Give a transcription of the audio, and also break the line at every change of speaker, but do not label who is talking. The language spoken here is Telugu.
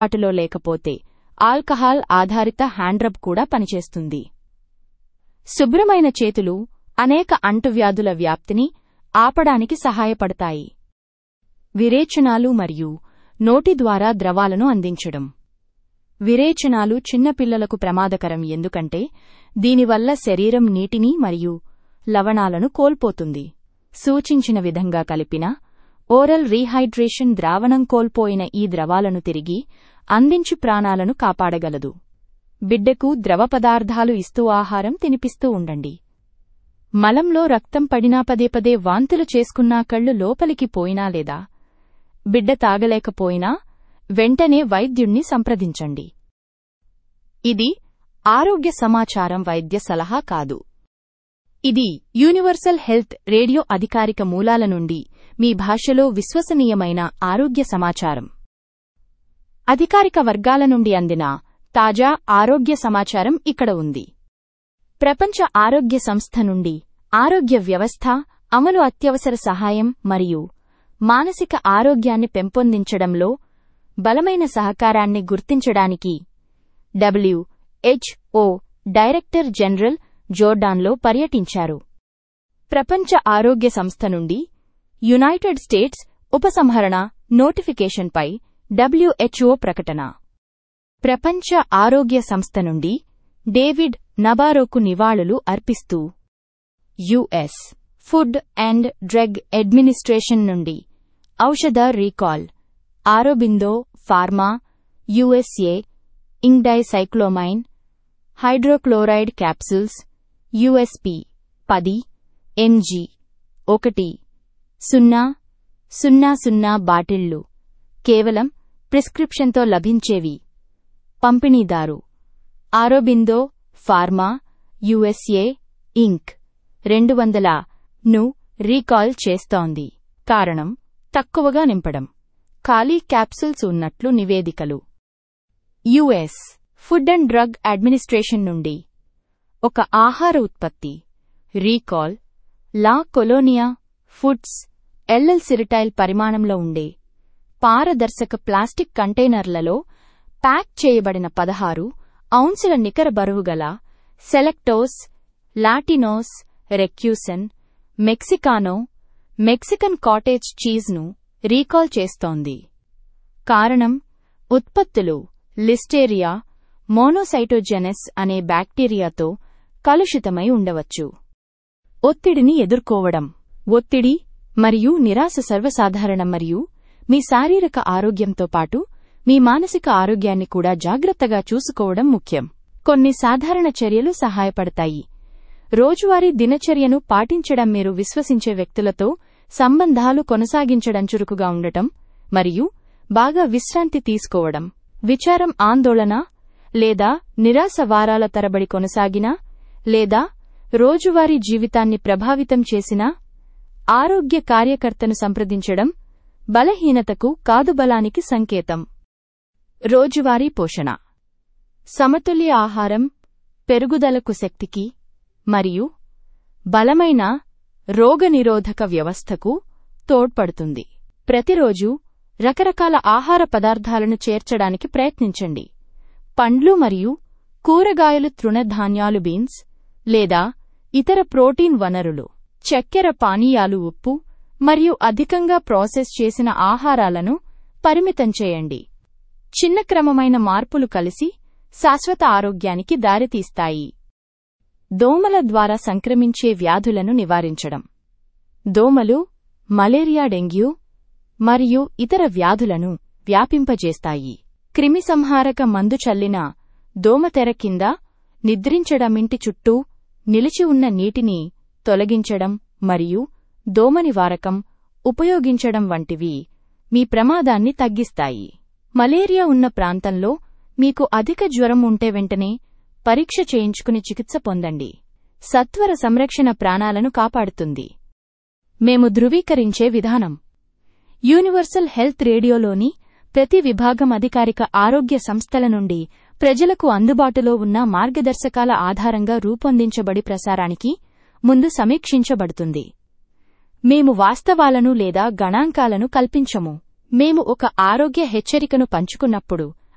అందుబాటులో లేకపోతే ఆల్కహాల్ ఆధారిత హ్యాండ్రబ్ కూడా పనిచేస్తుంది శుభ్రమైన చేతులు అనేక అంటువ్యాధుల వ్యాప్తిని ఆపడానికి సహాయపడతాయి విరేచనాలు మరియు నోటి ద్వారా ద్రవాలను అందించడం విరేచనాలు చిన్నపిల్లలకు ప్రమాదకరం ఎందుకంటే దీనివల్ల శరీరం నీటిని మరియు లవణాలను కోల్పోతుంది సూచించిన విధంగా కలిపిన ఓరల్ రీహైడ్రేషన్ ద్రావణం కోల్పోయిన ఈ ద్రవాలను తిరిగి అందించి ప్రాణాలను కాపాడగలదు బిడ్డకు ద్రవ పదార్థాలు ఇస్తూ ఆహారం తినిపిస్తూ ఉండండి మలంలో రక్తం పడినా పదే పదే వాంతులు చేసుకున్నా కళ్ళు లోపలికి పోయినా లేదా బిడ్డ తాగలేకపోయినా వెంటనే వైద్యుణ్ణి సంప్రదించండి ఇది ఆరోగ్య సమాచారం వైద్య సలహా కాదు ఇది యూనివర్సల్ హెల్త్ రేడియో అధికారిక మూలాల నుండి మీ భాషలో విశ్వసనీయమైన ఆరోగ్య సమాచారం అధికారిక వర్గాల నుండి అందిన తాజా ఆరోగ్య సమాచారం ఇక్కడ ఉంది ప్రపంచ ఆరోగ్య సంస్థ నుండి ఆరోగ్య వ్యవస్థ అమలు అత్యవసర సహాయం మరియు మానసిక ఆరోగ్యాన్ని పెంపొందించడంలో బలమైన సహకారాన్ని గుర్తించడానికి డబ్ల్యూహెచ్ఓ డైరెక్టర్ జనరల్ జోర్డాన్లో పర్యటించారు ప్రపంచ ఆరోగ్య సంస్థ నుండి యునైటెడ్ స్టేట్స్ ఉపసంహరణ నోటిఫికేషన్పై డబ్ల్యూహెచ్ఓ ప్రకటన ప్రపంచ ఆరోగ్య సంస్థ నుండి డేవిడ్ నబారోకు నివాళులు అర్పిస్తూ US food and drug administration నుండి ఔషధ రీకాల్ ఆరోబిందో ఫార్మా యుఎస్ఏ ఇంగ్డైసైక్లోమైన్ హైడ్రోక్లోరైడ్ క్యాప్సూల్స్ యుఎస్పి పది ఎంజీ ఒకటి సున్నా సున్నా సున్నా బాటిళ్లు కేవలం ప్రిస్క్రిప్షన్తో లభించేవి పంపిణీదారు ఆరోబిందో ఫార్మా యుఎస్ఏ ఇంక్ రెండు వందల ను రీకాల్ చేస్తోంది కారణం తక్కువగా నింపడం ఖాళీ క్యాప్సూల్స్ ఉన్నట్లు నివేదికలు US food and drug administration నుండి ఒక ఆహార ఉత్పత్తి recall La Colonia foods LL సిరిటైల్ పరిమాణంలో ఉండే పారదర్శక ప్లాస్టిక్ కంటైనర్లలో ప్యాక్ చేయబడిన పదహారు ఔన్సుల నికర బరువుగల Selectos Latinos Requeson Mexicano Mexican cottage చీజ్ను రీకాల్ చేస్తోంది కారణం ఉత్పత్తులు లిస్టేరియా మోనోసైటోజెనెస్ అనే బ్యాక్టీరియాతో కలుషితమై ఉండవచ్చు ఒత్తిడిని ఎదుర్కోవడం ఒత్తిడి మరియు నిరాశ సర్వసాధారణం మరియు మీ శారీరక ఆరోగ్యంతో పాటు మీ మానసిక ఆరోగ్యాన్ని కూడా జాగ్రత్తగా చూసుకోవడం ముఖ్యం కొన్ని సాధారణ చర్యలు సహాయపడతాయి రోజువారీ దినచర్యను పాటించడం మీరు విశ్వసించే వ్యక్తులతో సంబంధాలు కొనసాగించడం చురుకుగా ఉండటం మరియు బాగా విశ్రాంతి తీసుకోవడం విచారం ఆందోళన లేదా నిరాశ వారాల తరబడి కొనసాగినా లేదా రోజువారీ జీవితాన్ని ప్రభావితం చేసినా ఆరోగ్య కార్యకర్తను సంప్రదించడం బలహీనతకు కాదుబలానికి సంకేతం రోజువారీ పోషణ సమతుల్య ఆహారం పెరుగుదలకు శక్తికి మరియు బలమైన రోగనిరోధక వ్యవస్థకు తోడ్పడుతుంది ప్రతిరోజు రకరకాల ఆహార పదార్థాలను చేర్చడానికి ప్రయత్నించండి పండ్లు మరియు కూరగాయలు తృణధాన్యాలు బీన్స్ లేదా ఇతర ప్రోటీన్ వనరులు చక్కెర పానీయాలు ఉప్పు మరియు అధికంగా ప్రాసెస్ చేసిన ఆహారాలను పరిమితం చేయండి చిన్న క్రమమైన మార్పులు కలిసి శాశ్వత ఆరోగ్యానికి దారితీస్తాయి దోమల ద్వారా సంక్రమించే వ్యాధులను నివారించడం దోమలు మలేరియా డెంగ్యూ మరియు ఇతర వ్యాధులను వ్యాపింపజేస్తాయి క్రిమిసంహారక మందు చల్లిన దోమతెర కింద నిద్రించడమింటి చుట్టూ నిలిచి ఉన్న నీటిని తొలగించడం మరియు దోమ నివారకం ఉపయోగించడం వంటివి మీ ప్రమాదాన్ని తగ్గిస్తాయి మలేరియా ఉన్న ప్రాంతంలో మీకు అధిక జ్వరం ఉంటే వెంటనే పరీక్ష చేయించుకుని చికిత్స పొందండి సత్వర సంరక్షణ ప్రాణాలను కాపాడుతుంది మేము ధృవీకరించే విధానం యూనివర్సల్ హెల్త్ రేడియోలోని ప్రతి విభాగం అధికారిక ఆరోగ్య సంస్థల నుండి ప్రజలకు అందుబాటులో ఉన్న మార్గదర్శకాల ఆధారంగా రూపొందించబడి ప్రసారానికి ముందు సమీక్షించబడుతుంది మేము వాస్తవాలను లేదా గణాంకాలను కల్పించము మేము ఒక ఆరోగ్య హెచ్చరికను పంచుకున్నప్పుడు